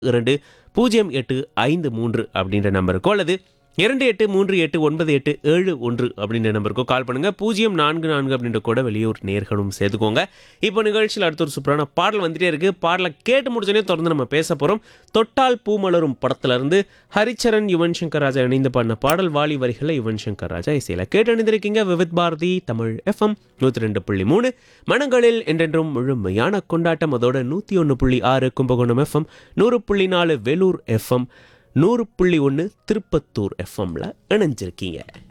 இரண்டு பூஜ்ஜியம் எட்டு ஐந்து மூன்று அப்படின்ற நம்பருக்கோ அல்லது இரண்டு எட்டு மூன்று எட்டு ஒன்பது எட்டு ஏழு ஒன்று அப்படின்ற நம்பருக்கோ கால் பண்ணுங்க பூஜ்ஜியம் நான்கு நான்கு அப்படின்ற கூட வெளியூர் நேர்களும் சேர்த்துக்கோங்க இப்போ நிகழ்ச்சியில் அடுத்த ஒரு சூப்பரான பாடல் வந்துட்டே இருக்கு பாடலை கேட்டு முடிச்சோடனே தொடர்ந்து நம்ம பேச போறோம் தொட்டால் பூமலரும் படத்துல இருந்து ஹரிச்சரன் யுவன் சங்கர் ராஜா இணைந்து பாடின பாடல் வாலி வரிகளை யுவன் சங்கர் ராஜா இசையில கேட்டு அணிந்திருக்கீங்க விவித் பாரதி தமிழ் எஃப்எம் நூற்றி ரெண்டு புள்ளி மூணு மனங்களில் என்றென்றும் முழுமையான கொண்டாட்டம் அதோட நூற்றி ஒன்று புள்ளி ஆறு கும்பகோணம் எஃப்எம் நூறு புள்ளி நாலு வேலூர் எஃப்எம் நூறு புள்ளி ஒன்று திருப்பத்தூர் எஃப்எம்ல இணைஞ்சிருக்கீங்க